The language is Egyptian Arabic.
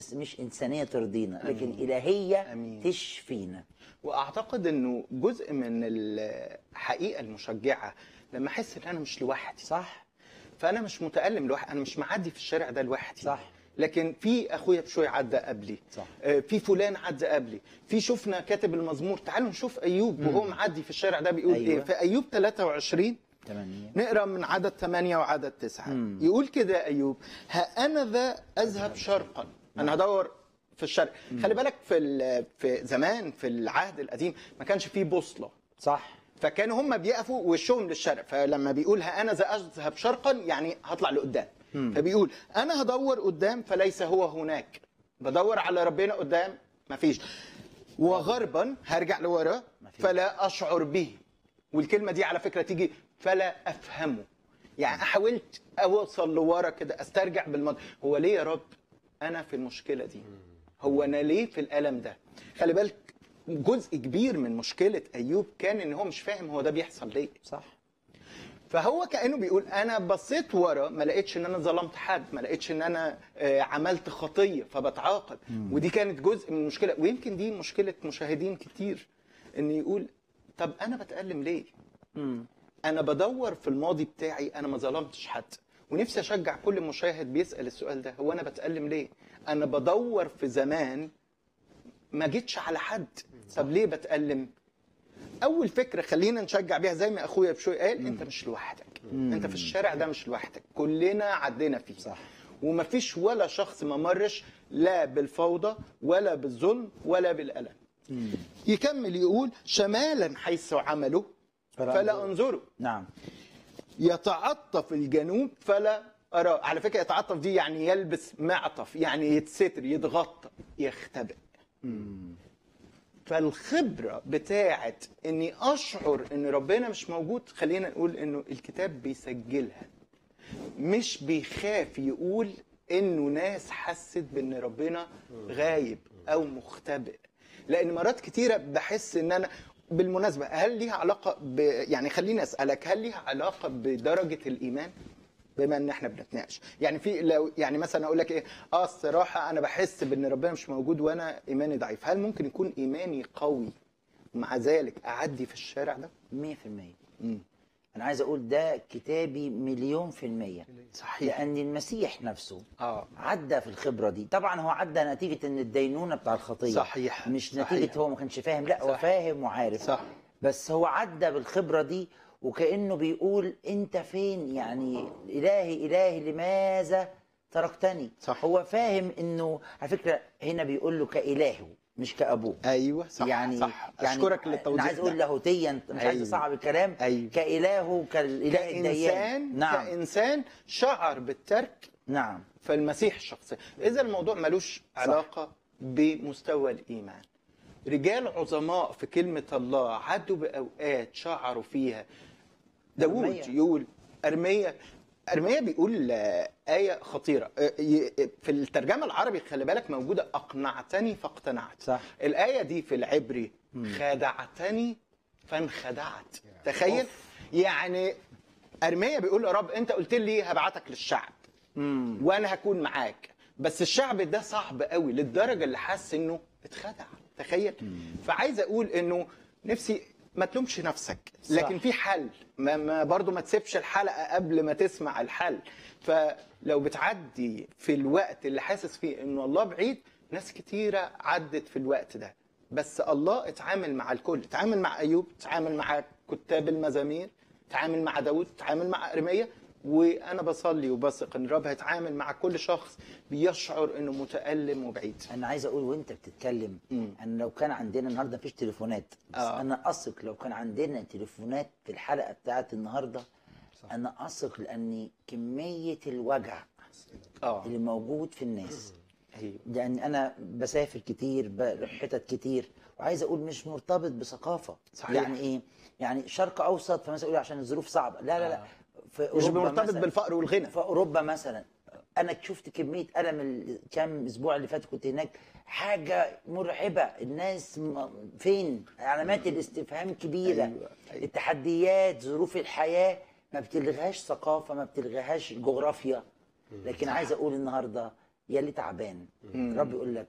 بس مش انسانيه ترضينا لكن الهيه آمين. تشفينا واعتقد انه جزء من الحقيقه المشجعه لما احس ان انا مش لوحدي صح فانا مش متالم لوحدي انا مش معدي في الشارع ده لوحدي صح. لكن في اخويا بشوي عدى قبلي صح. آه، في فلان عدى قبلي في شفنا كاتب المزمور تعالوا نشوف ايوب وهو معدي في الشارع ده بيقول أيوة. ايه في ايوب 23 تمانية نقرا من عدد 8 وعدد 9 يقول كده ايوب ها انا ذا اذهب شرقا انا هدور في الشرق خلي بالك في ال- في زمان في العهد القديم ما كانش فيه بوصله صح فكانوا هم بيقفوا وشهم للشرق فلما بيقول ها انا ذا اذهب شرقا يعني هطلع لقدام فبيقول انا هدور قدام فليس هو هناك بدور على ربنا قدام مفيش وغربا هرجع لورا مفيش. فلا اشعر به والكلمه دي على فكره تيجي فلا افهمه يعني حاولت اوصل لورا كده استرجع بالماضي هو ليه يا رب انا في المشكله دي هو انا ليه في الالم ده خلي بالك جزء كبير من مشكله ايوب كان ان هو مش فاهم هو ده بيحصل ليه صح فهو كانه بيقول انا بصيت ورا ما لقيتش ان انا ظلمت حد ما لقيتش ان انا آه، عملت خطيه فبتعاقب ودي كانت جزء من المشكله ويمكن دي مشكله مشاهدين كتير ان يقول طب انا بتالم ليه انا بدور في الماضي بتاعي انا ما ظلمتش حد ونفسي اشجع كل مشاهد بيسال السؤال ده هو انا بتالم ليه انا بدور في زمان ما جيتش على حد طب ليه بتالم اول فكره خلينا نشجع بيها زي ما اخويا بشوي قال انت مش لوحدك انت في الشارع ده مش لوحدك كلنا عدينا فيه صح. ومفيش ولا شخص ما مرش لا بالفوضى ولا بالظلم ولا بالالم يكمل يقول شمالا حيث عملوا فلا فلا أنظروا. انظروا نعم يتعطف الجنوب فلا أرى على فكرة يتعطف دي يعني يلبس معطف يعني يتستر يتغطى يختبئ فالخبرة بتاعت اني اشعر ان ربنا مش موجود خلينا نقول انه الكتاب بيسجلها مش بيخاف يقول انه ناس حست بان ربنا غايب او مختبئ لان مرات كتيره بحس ان انا بالمناسبه هل ليها علاقه ب... يعني خليني اسالك هل ليها علاقه بدرجه الايمان بما ان احنا بنتناقش يعني في لو يعني مثلا اقول لك ايه اه الصراحه انا بحس بان ربنا مش موجود وانا ايماني ضعيف هل ممكن يكون ايماني قوي ومع ذلك اعدي في الشارع ده 100% انا عايز اقول ده كتابي مليون في المية صحيح. لان المسيح نفسه اه عدى في الخبره دي طبعا هو عدى نتيجه ان الدينونه بتاع الخطيه صحيح. مش صحيح. نتيجه هو ما كانش فاهم لا هو صح. فاهم وعارف صح. بس هو عدى بالخبره دي وكانه بيقول انت فين يعني الهي الهي لماذا تركتني صح. هو فاهم انه على فكره هنا بيقول له كالهه مش كابوه ايوه صح يعني صح يعني اشكرك انا للتوضيح عايز اقول ده. لاهوتيا مش عايز أيوة. اصعب الكلام أيوة. كاله كالاله الديان كإنسان نعم كإنسان شعر بالترك نعم فالمسيح شخصيا إذا الموضوع ملوش علاقة بمستوى الإيمان رجال عظماء في كلمة الله عدوا بأوقات شعروا فيها داوود أرميا. يقول أرمية أرمية بيقول آه، آية خطيرة آه، ي- في الترجمة العربي خلي بالك موجودة أقنعتني فاقتنعت صح. الآية دي في العبري خدعتني فانخدعت تخيل يعني أرمية بيقول يا رب أنت قلت لي هبعتك للشعب وانا هكون معاك بس الشعب ده صعب قوي للدرجه اللي حس انه اتخدع تخيل فعايز اقول انه نفسي ما تلومش نفسك لكن في حل ما, ما برضو ما تسيبش الحلقه قبل ما تسمع الحل فلو بتعدي في الوقت اللي حاسس فيه انه الله بعيد ناس كتيره عدت في الوقت ده بس الله اتعامل مع الكل اتعامل مع ايوب اتعامل مع كتاب المزامير اتعامل مع داود اتعامل مع ارميا وانا بصلي وبثق ان الرب هيتعامل مع كل شخص بيشعر انه متالم وبعيد انا عايز اقول وانت بتتكلم ان لو كان عندنا النهارده مفيش تليفونات بس آه. انا اثق لو كان عندنا تليفونات في الحلقه بتاعت النهارده انا اثق لان كميه الوجع اه اللي موجود في الناس ايوه يعني انا بسافر كتير بروح حتت كتير وعايز اقول مش مرتبط بثقافه صحيح. يعني ايه يعني شرق اوسط فمثلا اقول عشان الظروف صعبه لا لا لا في مش أوروبا مرتبط مثلاً- بالفقر والغنى في اوروبا مثلا انا شفت كميه الم الكام اسبوع اللي فات كنت هناك حاجه مرعبه الناس م- فين علامات الاستفهام كبيره أيوة، أيوة. التحديات ظروف الحياه ما بتلغيهاش ثقافه ما بتلغيهاش جغرافيا لكن عايز اقول النهارده يا اللي تعبان الرب يقول لك